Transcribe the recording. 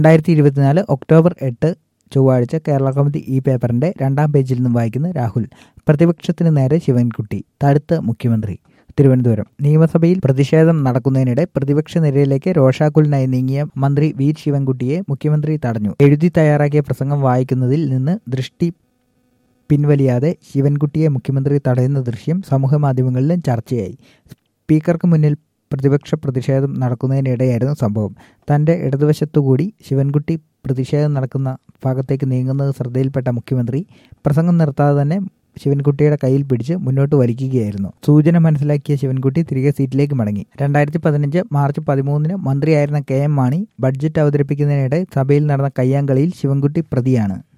രണ്ടായിരത്തി ഇരുപത്തിനാല് ഒക്ടോബർ എട്ട് ചൊവ്വാഴ്ച കേരള കൗമുദി ഈ പേപ്പറിന്റെ രണ്ടാം പേജിൽ നിന്നും വായിക്കുന്ന രാഹുൽ പ്രതിപക്ഷത്തിന് നേരെ ശിവൻകുട്ടി തടുത്ത് മുഖ്യമന്ത്രി തിരുവനന്തപുരം നിയമസഭയിൽ പ്രതിഷേധം നടക്കുന്നതിനിടെ പ്രതിപക്ഷ നിരയിലേക്ക് രോഷാകുലനായി നീങ്ങിയ മന്ത്രി വി ശിവൻകുട്ടിയെ മുഖ്യമന്ത്രി തടഞ്ഞു എഴുതി തയ്യാറാക്കിയ പ്രസംഗം വായിക്കുന്നതിൽ നിന്ന് ദൃഷ്ടി പിൻവലിയാതെ ശിവൻകുട്ടിയെ മുഖ്യമന്ത്രി തടയുന്ന ദൃശ്യം സമൂഹമാധ്യമങ്ങളിലും ചർച്ചയായി സ്പീക്കർക്ക് മുന്നിൽ പ്രതിപക്ഷ പ്രതിഷേധം നടക്കുന്നതിനിടെയായിരുന്നു സംഭവം തന്റെ ഇടതുവശത്തുകൂടി ശിവൻകുട്ടി പ്രതിഷേധം നടക്കുന്ന ഭാഗത്തേക്ക് നീങ്ങുന്നത് ശ്രദ്ധയിൽപ്പെട്ട മുഖ്യമന്ത്രി പ്രസംഗം നിർത്താതെ തന്നെ ശിവൻകുട്ടിയുടെ കയ്യിൽ പിടിച്ച് മുന്നോട്ട് വലിക്കുകയായിരുന്നു സൂചന മനസ്സിലാക്കിയ ശിവൻകുട്ടി തിരികെ സീറ്റിലേക്ക് മടങ്ങി രണ്ടായിരത്തി പതിനഞ്ച് മാർച്ച് പതിമൂന്നിന് മന്ത്രിയായിരുന്ന കെ എം മാണി ബഡ്ജറ്റ് അവതരിപ്പിക്കുന്നതിനിടെ സഭയിൽ നടന്ന കയ്യാങ്കളിയിൽ ശിവൻകുട്ടി പ്രതിയാണ്